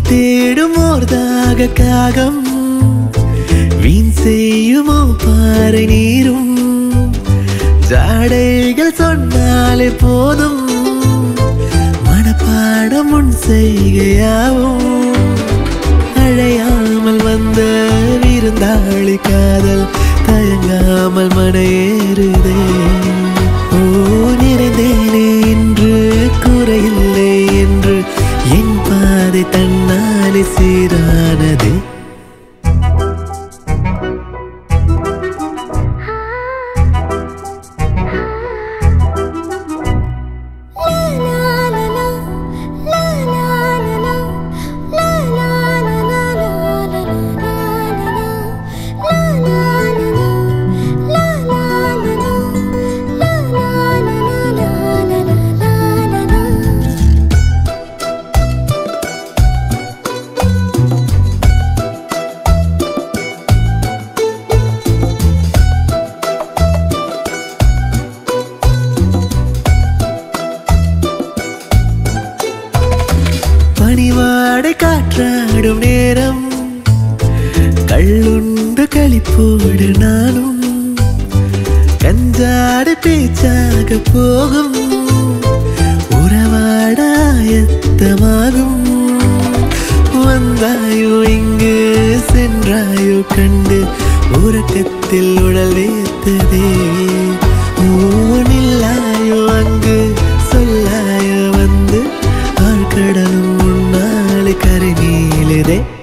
தேடும் ஓர்தாக காகம் வீண் செய்யுமோ பாறை நீரும் ஜாடைகள் சொன்னாலே போதும் மனப்பாடம் உன் செய்கையாவும் அழையாமல் வந்த விருந்தாளி காதல் தயங்காமல் மனையேறுதே ஓ நிறைந்தேனே இன்று குறையில்லை என்று என் பாதை தன்னாலே சீரானதே பனிவாடை காற்றாடும் நேரம் கள்ளுண்டு களிப்போடு நானும் கஞ்சாடு பேச்சாக போகும் உறவாடாயத்தமாகும் வந்தாயோ இங்கு சென்றாயோ கண்டு உறக்கத்தில் உடல் வேத்ததே ஓ நில்லாயோ அங்கு சொல்லாயோ வந்து ஆழ்கடலும் முன்னாலே கரை நீளுதே